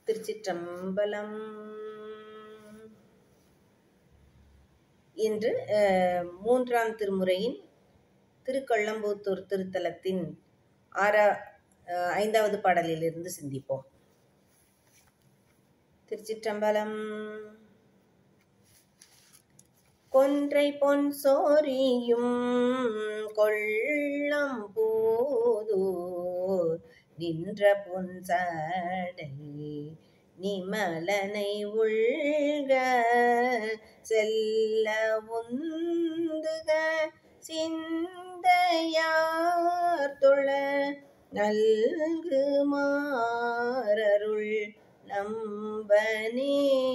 திருச்சிற்றம்பலம் இன்று அஹ், மூன்றாம் திருமுறையின் திருக்கள்ளம்பூத்தூர் திருத்தலத்தின் ஆறா அஹ், ஐந்தாவது பாடலிலிருந்து சிந்திப்போம் திருச்சிற்றம்பலம் கொன்றை பொன் சோரியும் கொள்ளம் பூதூர் நின்ற பொன் சடை நிமலனை உள்க செல்ல உந்துக சிந்தையார் தொழ நல்கு மாறருள் நம்பனே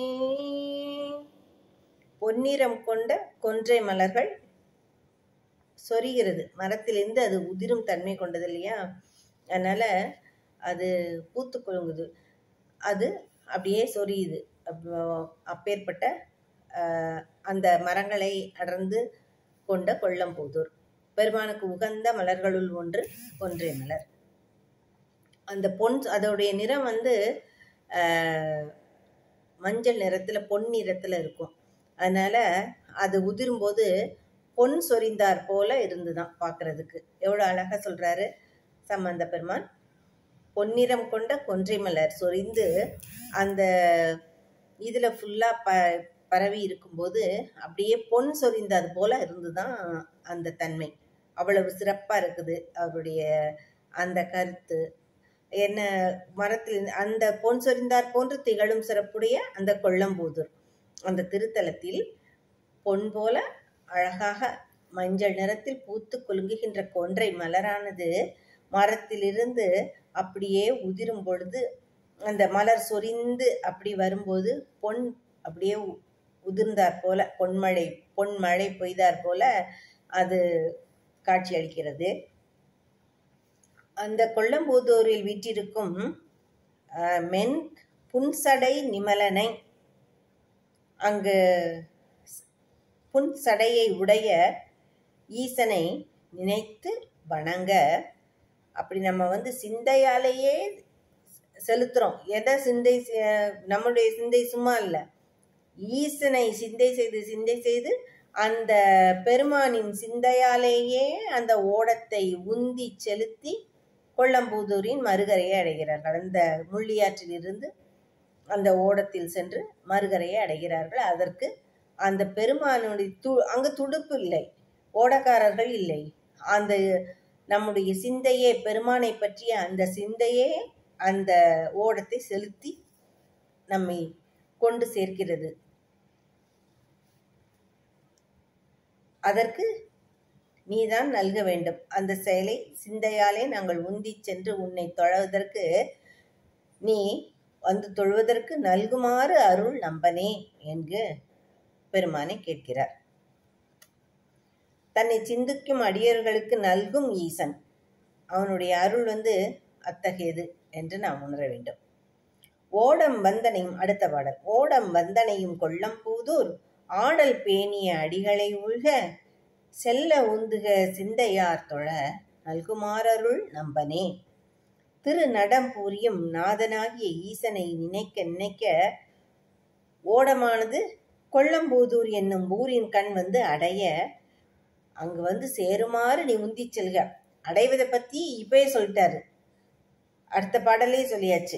பொன்னிறம் கொண்ட கொன்றை மலர்கள் சொரிகிறது மரத்திலிருந்து அது உதிரும் தன்மை கொண்டது இல்லையா அதனால அது பூத்து குலுங்குது அது அப்படியே சொரியுது அப்போ- அப்பேற்பட்ட ஆஹ், அந்த மரங்களை அடர்ந்து கொண்ட கொள்ளம்பூதூர் பெருமானுக்கு உகந்த மலர்களுள் ஒன்று கொன்றை மலர் அந்த பொன் அதோடைய நிறம் வந்து ஆஹ், மஞ்சள் நிறத்துல பொன் நிறத்துல இருக்கும் அதனால அது உதிரும்போது பொன் சொரிந்தார் போல இருந்துதான் பார்க்கிறதுக்கு எவ்வளோ அழகா சொல்றாரு சம்பந்த பெருமான் பொன்னிறம் கொண்ட கொன்றை மலர் சொரிந்து அந்த இதுல ஃபுல்லா ப பரவி இருக்கும்போது அப்படியே பொன் சொரிந்தது போல இருந்துதான் அந்த தன்மை அவ்வளவு சிறப்பா இருக்குது அவருடைய அந்த கருத்து என்ன மரத்தில் அந்த பொன் சொரிந்தார் போன்று திகழும் சிறப்புடைய அந்த கொள்ளம்பூதூர் அந்த திருத்தலத்தில் பொன் போல அழகாக மஞ்சள் நிறத்தில் பூத்து குலுங்குகின்ற கொன்றை மலரானது மரத்திலிருந்து அப்படியே உதிரும் பொழுது அந்த மலர் சொரிந்து அப்படி வரும்போது பொன் அப்படியே உ- உதிர்ந்தாற் போல பொன்மழை பொன்மழை பொய்தாற் போல அது காட்சியளிக்கிறது அந்த கொள்ளம்பூதூரில் வீற்றிருக்கும் அஹ், மென் புன்சடை நிமலனை அங்கு புன்சடையை உடைய ஈசனை நினைத்து வணங்க அப்படி நம்ம வந்து சிந்தையாலேயே செலுத்துறோம் எதை சிந்தை செ- நம்முடைய சிந்தை சும்மா இல்லை ஈசனை சிந்தை செய்து சிந்தை செய்து அந்த பெருமானின் சிந்தையாலேயே அந்த ஓடத்தை உந்தி செலுத்தி கொள்ளம்பூதூரின் மறுகரையை அடைகிறார்கள் அந்த முள்ளியாற்றிலிருந்து அந்த ஓடத்தில் சென்று மறுகரையை அடைகிறார்கள் அதற்கு அந்த பெருமானுடைய து அங்கு துடுப்பு இல்லை ஓடக்காரர்கள் இல்லை அந்த நம்முடைய சிந்தையே பெருமானை பற்றிய அந்த சிந்தையே அந்த ஓடத்தை செலுத்தி நம்மை கொண்டு சேர்க்கிறது அதற்கு நீதான் நல்க வேண்டும் அந்த செயலை சிந்தையாலே நாங்கள் உந்திச் சென்று உன்னை தொழவதற்கு நீ வந்து தொழுவதற்கு நல்குமாறு அருள் நம்பனே என்று பெருமானை கேட்கிறார் தன்னை சிந்திக்கும் அடியர்களுக்கு நல்கும் ஈசன் அவனுடைய அருள் வந்து அத்தகையது என்று நாம் உணர வேண்டும் ஓடம் வந்தனையும் அடுத்த பாடல் ஓடம் வந்தனையும் கொள்ளம் பூதூர் ஆடல் பேணிய அடிகளை உள்க செல்ல உந்துக சிந்தையார் தொழ நல்குமாரருள் நம்பனே திரு நடம்பூரியும் நாதனாகிய ஈசனை நினைக்க நினைக்க ஓடமானது கொள்ளம்பூதூர் என்னும் ஊரின் கண் வந்து அடைய அங்கு வந்து சேருமாறு நீ உந்திச் செல்க அடைவதை பத்தி இப்பயே சொல்லிட்டாரு அடுத்த பாடலே சொல்லியாச்சு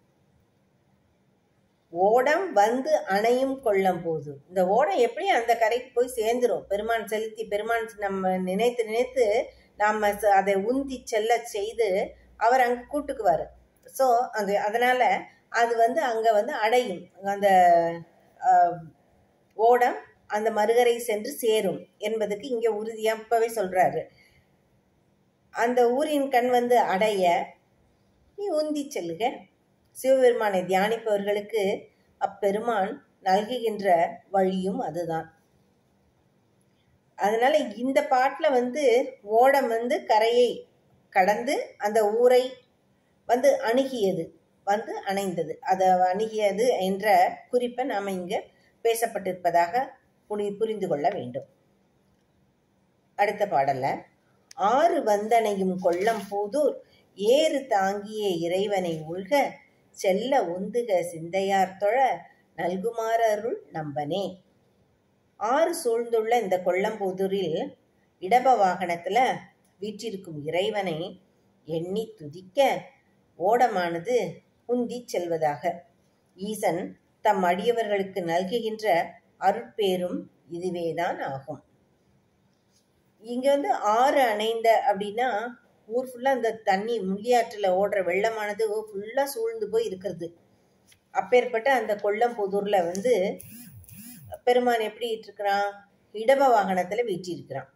ஓடம் வந்து அணையும் கொள்ளம் போது இந்த ஓடம் எப்படி அந்த கரைக்கு போய் சேர்ந்துரும் பெருமான் செலுத்தி பெருமான் நம்ம நினைத்து நினைத்து நாம ச- அதை உந்தி செல்ல செய்து அவர் அங்க கூட்டுக்குவாரு ஸோ அது அதனால அது வந்து அங்க வந்து அடையும் அந்த ஆஹ், ஓடம் அந்த மறுகரை சென்று சேரும் என்பதுக்கு இங்க உறுதியா இப்பவே சொல்றாரு அந்த ஊரின் கண் வந்து அடைய நீ உந்தி செல்லுக சிவபெருமானை தியானிப்பவர்களுக்கு அப்பெருமான் நல்குகின்ற வழியும் அதுதான் அதனால இந்த பாட்டுல வந்து ஓடம் வந்து கரையை கடந்து அந்த ஊரை வந்து அணுகியது வந்து அணைந்தது அதை அணுகியது என்ற குறிப்பை நாம இங்க பேசப்பட்டிருப்பதாக புரி புரிந்து கொள்ள வேண்டும் அடுத்த பாடல்ல ஆறு வந்தனையும் கொள்ளம் போதூர் ஏறு தாங்கிய இறைவனை உள்க செல்ல உந்துக சிந்தையார் தொழ நல்குமாறு அருள் நம்பனே ஆறு சூழ்ந்துள்ள இந்த கொல்லம்புதூரில் இடப வாகனத்துல வீற்றிருக்கும் இறைவனை எண்ணி துதிக்க ஓடமானது உந்திச் செல்வதாக ஈசன் தம் அடியவர்களுக்கு நல்குகின்ற அருட்பேரும் இதுவேதான் ஆகும் இங்க வந்து ஆறு அணைந்த அப்படின்னா ஊர் ஃபுல்லா அந்த தண்ணி முள்ளியாற்றுல ஓடுற வெள்ளமானது ஃபுல்லா சூழ்ந்து போய் இருக்கிறது அப்பேற்பட்ட அந்த கொல்லம்புதூர்ல வந்து பெருமான் எப்படி இருக்கிறான் இடப வாகனத்துல வீற்றிருக்கிறான்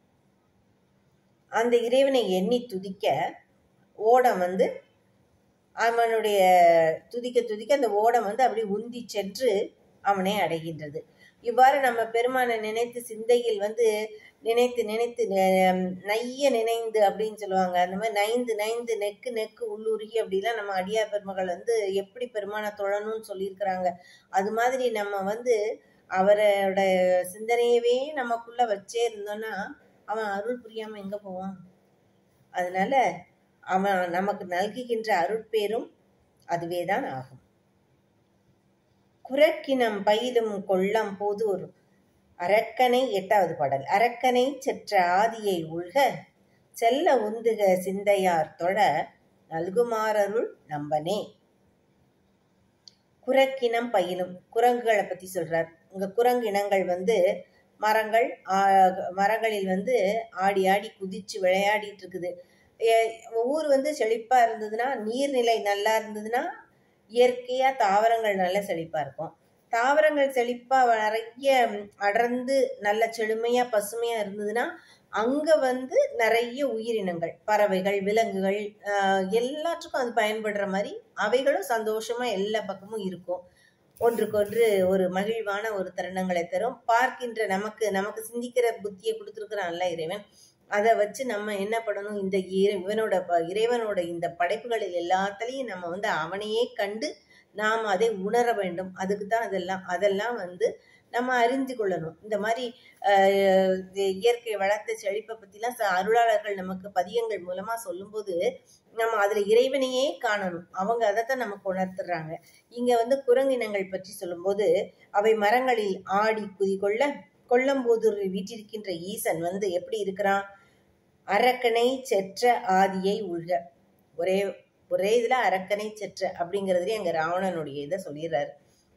அந்த இறைவனை எண்ணி துதிக்க ஓடம் வந்து அவனுடைய துதிக்க துதிக்க அந்த ஓடம் வந்து அப்படி உந்தி சென்று அவனை அடைகின்றது இவ்வாறு நம்ம பெருமானை நினைத்து சிந்தையில் வந்து நினைத்து நினைத்து நெ- நைய நினைந்து அப்படின்னு சொல்லுவாங்க அந்த மாதிரி நைந்து நைந்து நெக்கு நெக்கு உள்ளுருகி அப்படிலாம் நம்ம அடியார் பெருமகள் வந்து எப்படி பெருமானை தொழணும்னு சொல்லியிருக்கிறாங்க அது மாதிரி நம்ம வந்து அவரோட சிந்தனையவே நமக்குள்ள வச்சே இருந்தோம்னா அவன் அருள் புரியாம எங்க போவான் அதனால அவன் நமக்கு நல்குகின்ற அருட்பேரும் அதுவேதான் ஆகும் குரக்கினம் பயிலும் கொள்ளம் போதூர் அரக்கனை எட்டாவது பாடல் அரக்கனை செற்ற ஆதியை உள்க செல்ல உந்துக சிந்தையார் தொழ நல்குமாரருள் நம்பனே குரக்கினம் பயிலும் குரங்குகளை பத்தி சொல்றார் இங்க குரங்கு இனங்கள் வந்து மரங்கள் ஆ- மரங்களில் வந்து ஆடி ஆடி குதிச்சு விளையாடிட்டு இருக்குது எ- ஊர் வந்து செழிப்பா இருந்ததுன்னா நீர்நிலை நல்லா இருந்ததுன்னா இயற்கையா தாவரங்கள் நல்ல செழிப்பா இருக்கும் தாவரங்கள் செழிப்பா நிறைய அடர்ந்து நல்ல செழுமையா பசுமையா இருந்ததுன்னா அங்க வந்து நிறைய உயிரினங்கள் பறவைகள் விலங்குகள் ஆஹ் எல்லாத்துக்கும் அது பயன்படுற மாதிரி அவைகளும் சந்தோஷமா எல்லா பக்கமும் இருக்கும் ஒன்றுக்கொன்று ஒரு மகிழ்வான ஒரு தருணங்களை தரும் பார்க்கின்ற நமக்கு நமக்கு சிந்திக்கிற புத்தியை கொடுத்துருக்கிறான்ல இறைவன் அதை வச்சு நம்ம என்ன பண்ணணும் இந்த இறை- இவனோட ப- இறைவனோட இந்த படைப்புகளில் எல்லாத்துலேயும் நம்ம வந்து அவனையே கண்டு நாம் அதை உணர வேண்டும் அதுக்கு தான் அதெல்லாம் அதெல்லாம் வந்து நம்ம அறிந்து கொள்ளணும் இந்த மாதிரி ஆஹ், இது இயற்கை வளர்த்த செழிப்பை பற்றிலாம் ச- அருளாளர்கள் நமக்கு பதியங்கள் மூலமாக சொல்லும்போது நம்ம அதில் இறைவனையே காணணும் அவங்க அதைத்தான் நமக்கு உணர்த்துறாங்க இங்க வந்து குரங்கினங்கள் பற்றி சொல்லும்போது அவை மரங்களில் ஆடி குதிகொள்ள கொல்லம்போது வீற்றிருக்கின்ற ஈசன் வந்து எப்படி இருக்கிறான் அரக்கனை செற்ற ஆதியை உள்க ஒரே ஒரே இதுல அரக்கனை செற்ற அப்படிங்கிறதுலயே அங்க ராவணனுடைய இதை சொல்லிடுறாரு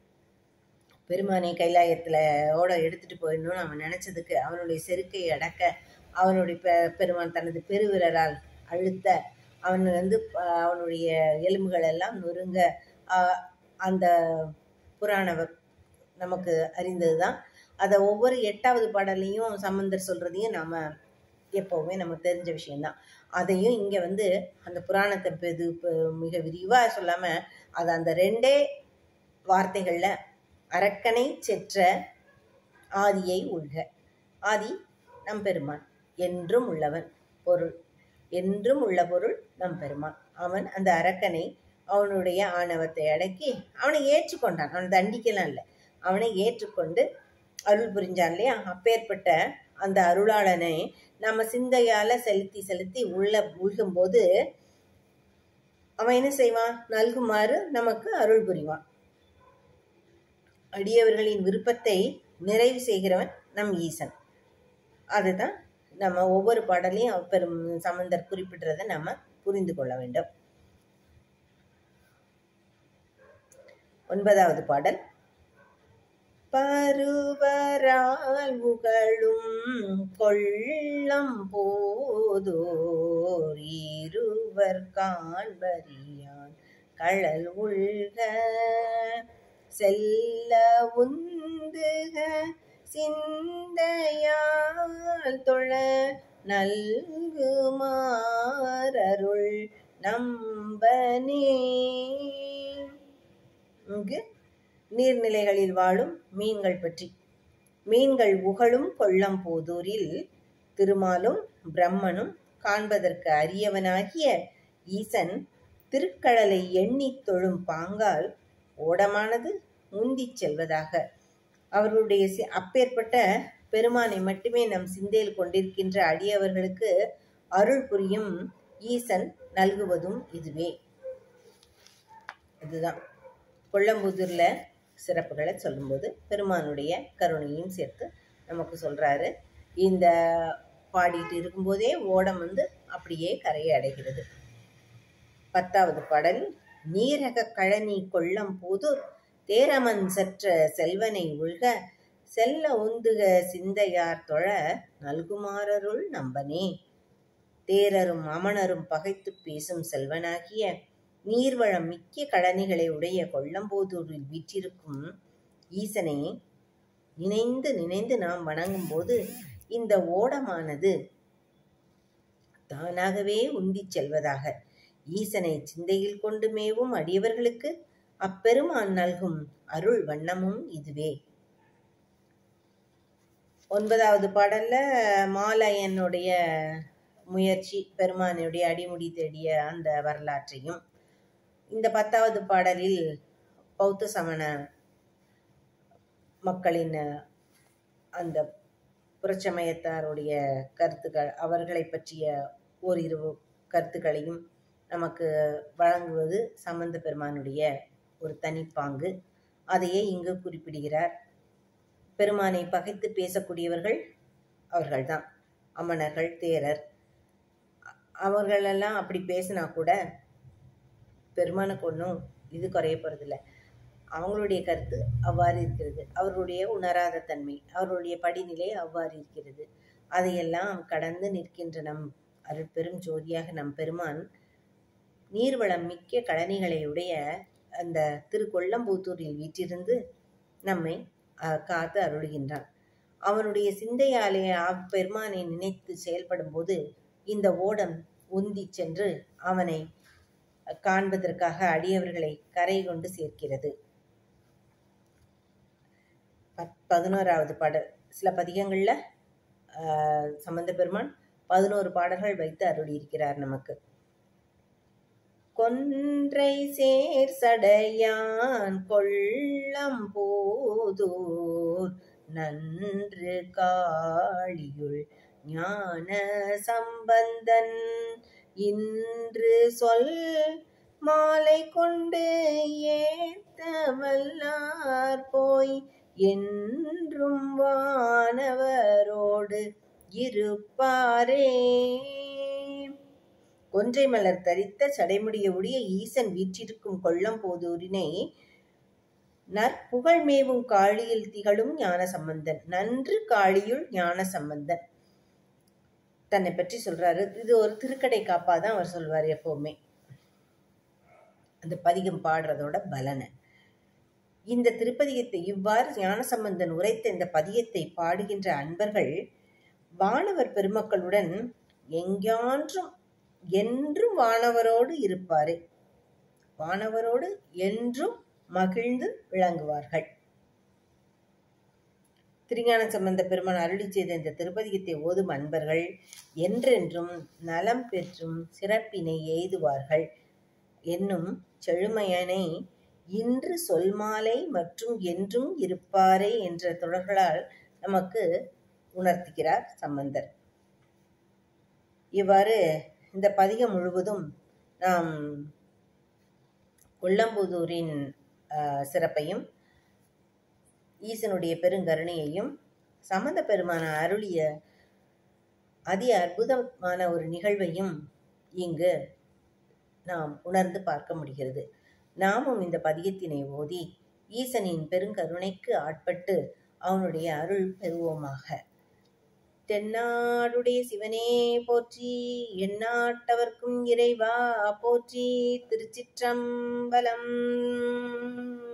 பெருமானை கைலாயத்துல ஓட எடுத்துட்டு போயிடணும்னு அவன் நினைச்சதுக்கு அவனுடைய செருக்கை அடக்க அவனுடைய பெ- பெருமான் தனது பெருவிரலால் அழுத்த அவன் வந்து அஹ், அவனுடைய எலும்புகள் எல்லாம் நொறுங்க அஹ், அந்த புராணவர் நமக்கு அறிந்ததுதான் அதை ஒவ்வொரு எட்டாவது பாடலையும் சம்பந்தர் சொல்றதையும் நாம எப்பவுமே நமக்கு தெரிஞ்ச விஷயம்தான் அதையும் இங்க வந்து அந்த புராணத்தை பெது பெ- மிக விரிவா சொல்லாம அது அந்த ரெண்டே வார்த்தைகள்ல அரக்கனை செற்ற ஆதியை உள்க ஆதி நம் பெருமான் என்றும் உள்ளவன் பொருள் என்றும் உள்ள பொருள் நம் பெருமான் அவன் அந்த அரக்கனை அவனுடைய ஆணவத்தை அடக்கி அவனை ஏற்றுக்கொண்டான் அவனை தண்டிக்கலாம் இல்லை அவனை ஏற்றுக்கொண்டு அருள் புரிஞ்சான் இல்லையா அப்பேற்பட்ட அந்த அருளாளனை நம்ம சிந்தையால செலுத்தி செலுத்தி உள்ள உள்கும்போது அவன் என்ன செய்வான் நல்குமாறு நமக்கு அருள் புரிவான் அடியவர்களின் விருப்பத்தை நிறைவு செய்கிறவன் நம் ஈசன் அதுதான் நம்ம ஒவ்வொரு பாடலையும் பெரும் சம்பந்தர் குறிப்பிடுறதை நம்ம புரிந்து கொள்ள வேண்டும் ஒன்பதாவது பாடல் பருவரால் புகழும் கொள்ளம் போதோர் இருவர் காண்பறியான் கழல் உள்க செல்ல உந்துக சிந்தையால் தொழ நல்குமாரருள் நம்பனே இங்கு நீர்நிலைகளில் வாழும் மீன்கள் பற்றி மீன்கள் உகழும் கொள்ளம் போதூரில் திருமாலும் பிரம்மனும் காண்பதற்கு அரியவனாகிய ஈசன் திருக்கடலை எண்ணித் தொழும் பாங்கால் ஓடமானது முந்திச் செல்வதாக அவர்களுடைய சி- அப்பேற்பட்ட பெருமானை மட்டுமே நம் சிந்தையில் கொண்டிருக்கின்ற அடியவர்களுக்கு அருள் புரியும் ஈசன் நல்குவதும் இதுவே இதுதான் கொல்லம்புதூரில் சிறப்புகளை சொல்லும்போது பெருமானுடைய கருணையும் சேர்த்து நமக்கு சொல்கிறாரு இந்த பாடிட்டு இருக்கும்போதே ஓடம் வந்து அப்படியே கரையை அடைகிறது பத்தாவது பாடல் நீரக கழனி கொள்ளம் போதூர் தேரமன் சற்ற செல்வனை உள்க செல்ல உந்துக சிந்தையார் தொழ நல்குமாரருள் நம்பனே தேரரும் அமணரும் பகைத்து பேசும் செல்வனாகிய நீர்வளம் மிக்க கழனிகளை உடைய கொல்லம்போதூரில் வீற்றிருக்கும் ஈசனை நினைந்து நினைந்து நாம் வணங்கும்போது இந்த ஓடமானது தானாகவே உந்திச் செல்வதாக ஈசனை சிந்தையில் கொண்டு மேவும் அடியவர்களுக்கு அப்பெருமான் நல்கும் அருள் வண்ணமும் இதுவே ஒன்பதாவது பாடல்ல மாலையனுடைய முயற்சி பெருமானுடைய அடிமுடி தேடிய அந்த வரலாற்றையும் இந்த பத்தாவது பாடலில் பௌத்த சமண மக்களின் அந்த புறச்சமயத்தாருடைய கருத்துக்கள் அவர்களை பற்றிய ஓரிரு கருத்துக்களையும் நமக்கு வழங்குவது சம்பந்த பெருமானுடைய ஒரு தனிப்பாங்கு அதையே இங்கு குறிப்பிடுகிறார் பெருமானை பகைத்து பேசக்கூடியவர்கள் அவர்கள்தான் அமணர்கள் தேரர் அவர்களெல்லாம் அப்படி பேசினா கூட பெருமானுக்கு ஒன்றும் இது குறைய போகிறதில்ல அவங்களுடைய கருத்து அவ்வாறு இருக்கிறது அவர்களுடைய உணராத தன்மை அவர்களுடைய படிநிலை அவ்வாறு இருக்கிறது அதையெல்லாம் கடந்து நிற்கின்ற நம் அருட்பெரும் ஜோதியாக நம் பெருமான் நீர்வளம் மிக்க கழனிகளை உடைய அந்த திருக்கொள்ளம்பூத்தூரில் வீற்றிருந்து நம்மை காத்து அருளுகின்றான் அவனுடைய சிந்தையாலே அப்பெருமானை நினைத்து செயல்படும் போது இந்த ஓடம் உந்தி சென்று அவனை காண்பதற்காக அடியவர்களை கரை கொண்டு சேர்க்கிறது பதினோராவது பாடல் சில பதிகங்களில் சம்பந்த பெருமான் பதினோரு பாடல்கள் வைத்து அருளியிருக்கிறார் நமக்கு கொன்றை சேர் சடையான் கொள்ளம் போதூர் நன்று காளியுள் ஞான சம்பந்தன் இன்று சொல் மாலை கொண்டு ஏத்த வல்லார் போய் என்றும் வானவரோடு இருப்பாரே கொன்றை மலர் தரித்த சடைமுடிய உடைய ஈசன் வீற்றிருக்கும் கொள்ளம்போதூரினை நற்புகழ் மேவும் காளியில் திகழும் ஞான சம்பந்தன் நன்று காளியுள் ஞான சம்பந்தன் தன்னை பற்றி சொல்றாரு இது ஒரு திருக்கடை காப்பா தான் அவர் சொல்வார் எப்பவுமே அந்த பதிகம் பாடுறதோட பலனை இந்த திருப்பதிகத்தை இவ்வாறு ஞானசம்பந்தன் உரைத்த இந்த பதியத்தை பாடுகின்ற அன்பர்கள் வானவர் பெருமக்களுடன் எங்கான்றும் என்றும் வானவரோடு இருப்பாரே வானவரோடு என்றும் மகிழ்ந்து விளங்குவார்கள் திருஞான சம்பந்த பெருமான் அருளி செய்த இந்த திருப்பதிகத்தை ஓதும் அன்பர்கள் என்றென்றும் நலம் பெற்றும் சிறப்பினை எய்துவார்கள் என்னும் செழுமையனை இன்று சொல்மாலை மற்றும் என்றும் இருப்பாரே என்ற தொடர்களால் நமக்கு உணர்த்துகிறார் சம்பந்தர் இவ்வாறு இந்த பதிகம் முழுவதும் நாம் கொல்லம்புதூரின் சிறப்பையும் ஈசனுடைய பெருங்கருணையையும் சம்பந்த பெருமான அருளிய அதி அற்புதமான ஒரு நிகழ்வையும் இங்கு நாம் உணர்ந்து பார்க்க முடிகிறது நாமும் இந்த பதியத்தினை ஓதி ஈசனின் பெருங்கருணைக்கு ஆட்பட்டு அவனுடைய அருள் பெறுவோமாக தென்னாடுடைய சிவனே போற்றி எந்நாட்டவர்க்கும் இறைவா போற்றி திருச்சிற்றம்பலம்